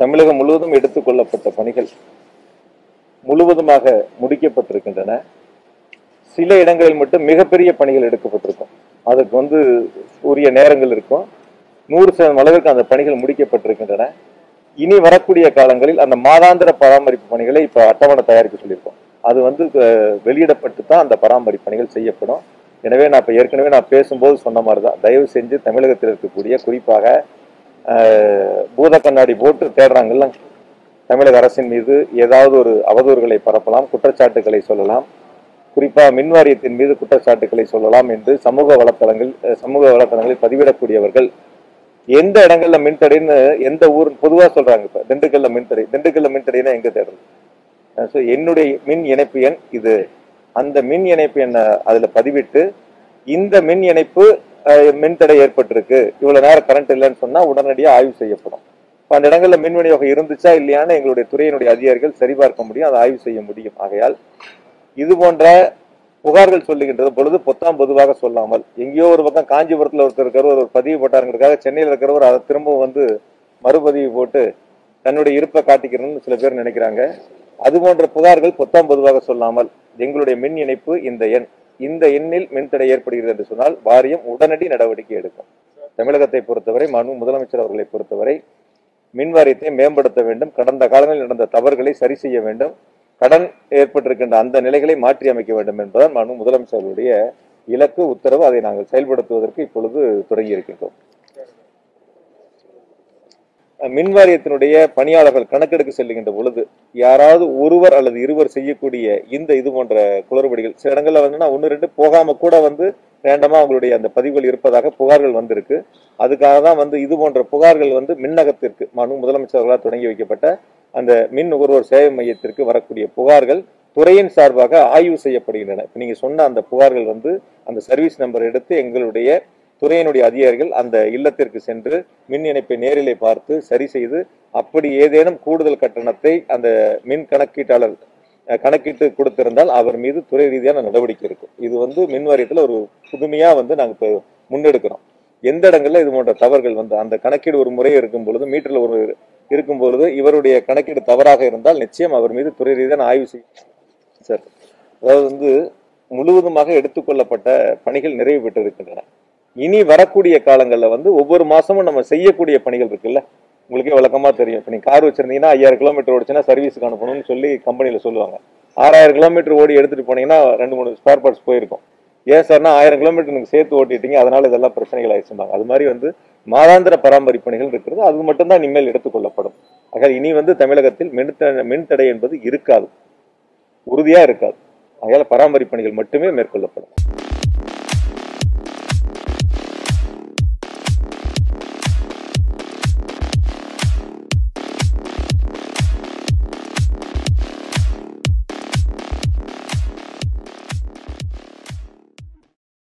தமிழகம் முழுவதும் எடுத்துக்கொள்ளப்பட்ட பணிகள் முழுவதுமாக முடிக்கப்பட்டிருக்கின்றன சில இடங்களில் மட்டும் மிகப்பெரிய பணிகள் எடுக்கப்பட்டிருக்கும் அதுக்கு வந்து உரிய நேரங்கள் இருக்கும் நூறு சதவீதம் அளவிற்கு அந்த பணிகள் முடிக்கப்பட்டிருக்கின்றன இனி வரக்கூடிய காலங்களில் அந்த மாதாந்திர பராமரிப்பு பணிகளை இப்ப அட்டவணை தயாரிக்க சொல்லியிருக்கோம் அது வந்து அஹ், வெளியிடப்பட்டு தான் அந்த பராமரிப்பு பணிகள் செய்யப்படும் எனவே நான் இப்ப ஏற்கனவே நான் பேசும்போது சொன்ன மாதிரி தான் தயவு செஞ்சு தமிழகத்தில் இருக்கக்கூடிய குறிப்பாக அஹ், பூத கண்ணாடி போட்டு தேடுறாங்கல்ல தமிழக அரசின் மீது ஏதாவது ஒரு அவதூறுகளை பரப்பலாம் குற்றச்சாட்டுகளை சொல்லலாம் குறிப்பா மின் வாரியத்தின் மீது குற்றச்சாட்டுகளை சொல்லலாம் என்று சமூக வலைத்தளங்கள் அஹ், சமூக வலைத்தளங்களில் பதிவிடக்கூடியவர்கள் எந்த இடங்கள்ல மின்தடைன்னு எந்த ஊர் பொதுவா சொல்றாங்க இப்ப திண்டுக்கல்ல மின்தடை திண்டுக்கல்ல மின்தடைனா எங்க தேடுறது அஹ் so என்னுடைய மின் இணைப்பு எண் இது அந்த மின் இணைப்பு எண்ணை அதுல பதிவிட்டு இந்த மின் இணைப்பு அஹ், மின்தடை ஏற்பட்டிருக்கு இவ்வளவு நேரம் கரண்ட் இல்லைன்னு சொன்னா உடனடியா ஆய்வு செய்யப்படும் இப்ப அந்த இடங்கள்ல மின் விநியோகம் இருந்துச்சா இல்லையான்னு எங்களுடைய துறையினுடைய அதிகாரிகள் சரிபார்க்க முடியும் அதை ஆய்வு செய்ய முடியும் ஆகையால் இது போன்ற புகார்கள் சொல்லுகின்றது பொழுது பொத்தாம் பொதுவாக சொல்லாமல் எங்கேயோ ஒரு பக்கம் காஞ்சிபுரத்துல ஒருத்தர் இருக்கிறவர் ஒரு பதிவு போட்டாருங்கிறதுக்காக சென்னையில் இருக்கிறவர் அதை திரும்பவும் வந்து மறுபதிவு போட்டு தன்னுடைய இருப்பை காட்டிக்கிறணும்னு சில பேர் நினைக்கிறாங்க அது போன்ற புகார்கள் பொத்தாம் பொதுவாக சொல்லாமல் எங்களுடைய மின் இணைப்பு இந்த எண் இந்த எண்ணில் மின்தடை ஏற்படுகிறது என்று சொன்னால் வாரியம் உடனடி நடவடிக்கை எடுக்கும் தமிழகத்தை பொறுத்தவரை மனு முதலமைச்சர் அவர்களை பொறுத்தவரை மின் வாரியத்தை மேம்படுத்த வேண்டும் கடந்த காலங்களில் நடந்த தவறுகளை சரி செய்ய வேண்டும் கடன் ஏற்பட்டிருக்கின்ற அந்த நிலைகளை மாற்றி அமைக்க வேண்டும் என்பதுதான் மனு முதலமைச்சர்களுடைய இலக்கு உத்தரவு அதை நாங்கள் செயல்படுத்துவதற்கு இப்பொழுது தொடங்கி இருக்கின்றோம் மின் வாரியத்தினுடைய பணியாளர்கள் கணக்கெடுக்க செல்லுகின்ற பொழுது யாராவது ஒருவர் அல்லது இருவர் செய்யக்கூடிய இந்த இது போன்ற குளறுபடிகள் சில இடங்கள்ல வந்து ஒன்று ரெண்டு போகாம கூட வந்து ரேண்டமா அவங்களுடைய அந்த பதிவுகள் இருப்பதாக புகார்கள் வந்திருக்கு அதுக்காக தான் வந்து இது போன்ற புகார்கள் வந்து மின்னகத்திற்கு மனு முதலமைச்சர்களால் தொடங்கி வைக்கப்பட்ட அந்த மின் நுகர்வோர் சேவை மையத்திற்கு வரக்கூடிய புகார்கள் துறையின் சார்பாக ஆய்வு செய்யப்படுகின்றன இப்ப நீங்க சொன்ன அந்த புகார்கள் வந்து அந்த சர்வீஸ் நம்பர் எடுத்து எங்களுடைய துறையினுடைய அதிகாரிகள் அந்த இல்லத்திற்கு சென்று மின் இணைப்பை நேரிலே பார்த்து சரி செய்து அப்படி ஏதேனும் கூடுதல் கட்டணத்தை அந்த மின் கணக்கீட்டாளர் அஹ், கணக்கிட்டு கொடுத்திருந்தால் அவர் மீது துறை ரீதியான நடவடிக்கை இருக்கும் இது வந்து மின் வாரியத்தில் ஒரு புதுமையா வந்து நாங்கள் இப்போ முன்னெடுக்கிறோம் எந்த இடங்கள்ல இது போன்ற தவறுகள் வந்து அந்த கணக்கீடு ஒரு முறை இருக்கும் பொழுது மீட்டர்ல ஒரு இருக்கும் பொழுது இவருடைய கணக்கீடு தவறாக இருந்தால் நிச்சயம் அவர் மீது துறை ரீதியான ஆய்வு செய்யும் சார் அதாவது வந்து முழுவதுமாக எடுத்துக்கொள்ளப்பட்ட பணிகள் நிறைவு பெற்று இருக்கின்றன இனி வரக்கூடிய காலங்கள்ல வந்து ஒவ்வொரு மாசமும் நம்ம செய்யக்கூடிய பணிகள் இருக்குல்ல உங்களுக்கே வழக்கமா தெரியும் இப்ப நீங்க கார் வச்சிருந்தீங்கன்னா ஐயாயிரம் கிலோமீட்டர் ஓடிச்சுன்னா சர்வீஸுக்கு அனுப்பணும்னு சொல்லி கம்பெனில சொல்லுவாங்க ஆறாயிரம் கிலோமீட்டர் ஓடி எடுத்துட்டு போனீங்கன்னா ரெண்டு மூணு ஸ்பேர் பார்ட்ஸ் போயிருக்கும் ஏன் சார்னா ஆயிரம் கிலோமீட்டர் நீங்க சேர்த்து ஓட்டிட்டீங்க அதனால இதெல்லாம் பிரச்சனைகள் ஆயிடுச்சுப்பாங்க அது மாதிரி வந்து மாதாந்திர பராமரிப்பு பணிகள் இருக்கிறது அது மட்டும்தான் இனிமேல் எடுத்துக்கொள்ளப்படும் ஆக இனி வந்து தமிழகத்தில் மின்தடை மின்தடை என்பது இருக்காது உறுதியா இருக்காது ஆகையால பராமரிப்பு பணிகள் மட்டுமே மேற்கொள்ளப்படும்